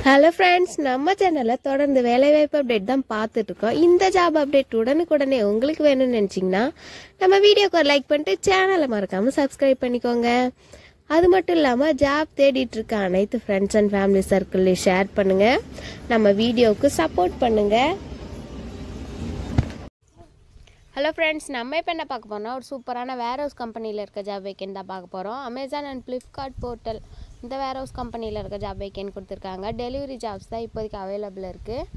hello friends நம்ம சேனலில் தொடர்ந்து வேலைவாய்ப்பு அப்டேட் தான் பார்த்துட்டு இருக்கோம் இந்த ஜாப் அப்டேட் உடனுக்குடனே உங்களுக்கு வேணும்னு நினச்சிங்கன்னா நம்ம வீடியோக்கு ஒரு லைக் பண்ணிட்டு சேனலை மறக்காமல் சப்ஸ்கிரைப் பண்ணிக்கோங்க அது மட்டும் இல்லாமல் ஜாப் தேடிட்டு இருக்க அனைத்து ஃப்ரெண்ட்ஸ் அண்ட் ஃபேமிலி சர்க்கிள்லையும் ஷேர் பண்ணுங்கள் நம்ம வீடியோவுக்கு சப்போர்ட் பண்ணுங்கள் ஹலோ ஃப்ரெண்ட்ஸ் நம்ம இப்போ என்ன பார்க்க போறோம்னா ஒரு சூப்பரான வேர் ஹவுஸ் கம்பெனியில் இருக்க ஜாப் வேக்கன் தான் பார்க்க போகிறோம் அமேசான் அண்ட் ஃப்ளிப்கார்ட் போர்ட்டல் இந்த வேர் ஹவுஸ் கம்பெனியில் இருக்க ஜாப் வேக்கன் கொடுத்துருக்காங்க டெலிவரி ஜாப்ஸ் தான் இப்போதைக்கு அவைலபிள் இருக்குது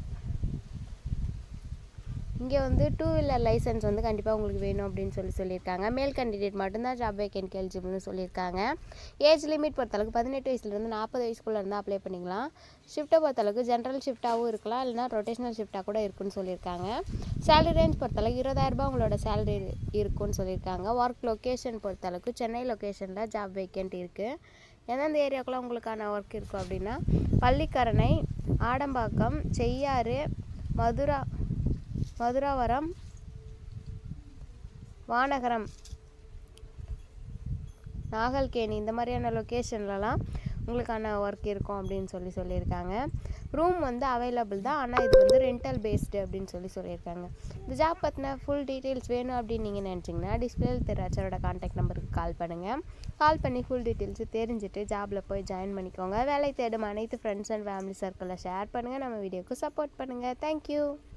இங்கே வந்து டூ வீலர் லைசன்ஸ் வந்து கண்டிப்பாக உங்களுக்கு வேணும் அப்படின்னு சொல்லி சொல்லியிருக்காங்க மேல் கேண்டிடேட் மட்டும்தான் ஜாப் வேக்கன்க்கு எலிஜிபிள்னு சொல்லியிருக்காங்க ஏஜ் லிமிட் பொறுத்தளவுக்கு பதினெட்டு வயசுலேருந்து நாற்பது வயசுக்குள்ளே இருந்தால் அப்ளை பண்ணிக்கலாம் ஷிஃப்ட்டை பொறுத்தளவுக்கு ஜென்ரல் ஷிஃப்ட்டாகவும் இருக்கலாம் இல்லைனா ரொட்டேஷனல் ஷிஃப்ட்டாக கூட இருக்குன்னு சொல்லியிருக்காங்க சேலரி ரேஞ்ச் பொறுத்தளவுக்கு இருபதாயிரரூபா உங்களோட சேலரி இருக்குன்னு சொல்லியிருக்காங்க ஒர்க் லொக்கேஷன் பொறுத்தளவுக்கு சென்னை லொக்கேஷனில் ஜாப் வேக்கன்ட் இருக்குது எந்தெந்த ஏரியாக்குள்ள உங்களுக்கான ஒர்க் இருக்கும் அப்படின்னா பள்ளிக்கரணை ஆடம்பாக்கம் செய்யாறு மதுரா மதுராவரம் வானகரம் நாகல்கேணி இந்த மாதிரியான லொக்கேஷன்லலாம் உங்களுக்கான ஒர்க் இருக்கும் அப்படின்னு சொல்லி சொல்லியிருக்காங்க ரூம் வந்து அவைலபிள் தான் ஆனால் இது வந்து ரெண்டல் பேஸ்டு அப்படின்னு சொல்லி சொல்லியிருக்காங்க இந்த ஜாப் பற்றின ஃபுல் டீட்டெயில்ஸ் வேணும் அப்படின்னு நீங்கள் நினச்சிங்கன்னா டிஸ்பிளேல தெராச்சரோட கான்டாக்ட் நம்பருக்கு கால் பண்ணுங்கள் கால் பண்ணி ஃபுல் டீட்டெயில்ஸு தெரிஞ்சுட்டு ஜாபில் போய் ஜாயின் பண்ணிக்கோங்க வேலை தேடும் அனைத்து ஃப்ரெண்ட்ஸ் அண்ட் ஃபேமிலி சர்க்கிளில் ஷேர் பண்ணுங்கள் நம்ம வீடியோக்கு சப்போர்ட் பண்ணுங்கள் தேங்க்யூ